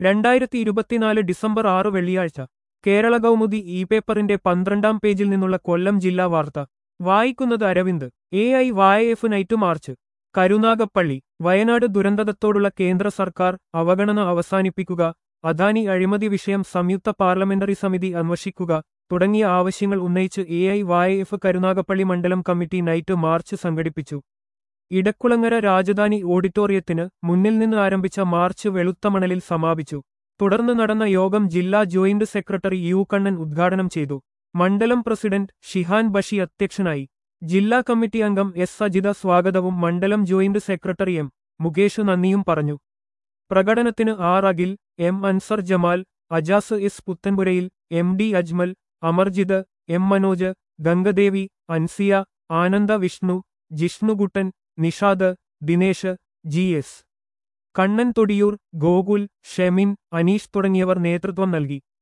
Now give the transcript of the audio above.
രണ്ടായിരത്തി ഇരുപത്തിനാല് ഡിസംബർ ആറ് വെള്ളിയാഴ്ച കേരള കൗമുദി ഇ പേപ്പറിന്റെ പന്ത്രണ്ടാം പേജിൽ നിന്നുള്ള കൊല്ലം ജില്ലാ വാർത്ത വായിക്കുന്നത് Aravind A I Y F night march Karunagappally Wayanad ദുരന്തത്തോടുള്ള കേന്ദ്ര സർക്കാർ അവഗണന അവസാനിപ്പിക്കുക അദാനി അഴിമതി വിഷയം സംയുക്ത പാർലമെന്ററി സമിതി അന്വേഷിക്കുക തുടങ്ങിയ ആവശ്യങ്ങൾ ഉന്നയിച്ച് എ ഐ വായഎഫ് കരുനാഗപ്പള്ളി മണ്ഡലം കമ്മിറ്റി നൈറ്റ് മാർച്ച് സംഘടിപ്പിച്ചു ഇടക്കുളങ്ങര രാജധാനി ഓഡിറ്റോറിയത്തിന് മുന്നിൽ നിന്ന് ആരംഭിച്ച മാർച്ച് വെളുത്തമണലിൽ സമാപിച്ചു തുടർന്ന് നടന്ന യോഗം ജില്ലാ ജോയിന്റ് സെക്രട്ടറി യു കണ്ണൻ ഉദ്ഘാടനം ചെയ്തു മണ്ഡലം പ്രസിഡന്റ് ഷിഹാൻ ബഷി അധ്യക്ഷനായി ജില്ലാ കമ്മിറ്റി അംഗം എസ് സജിത സ്വാഗതവും മണ്ഡലം ജോയിന്റ് സെക്രട്ടറി എം മുകേഷ് നന്ദിയും പറഞ്ഞു പ്രകടനത്തിന് R Akhil M Ansar Jamal Ajas S Puthenpurayil M D Ajmal Amarjith M Manoj Gangadevi Ansiya Ananda Vishnu Jishnukuttan Nishad Dinesh G S Kannan Thodiyoor Gokul Shemin Aneesh തുടങ്ങിയവർ നേതൃത്വം നൽകി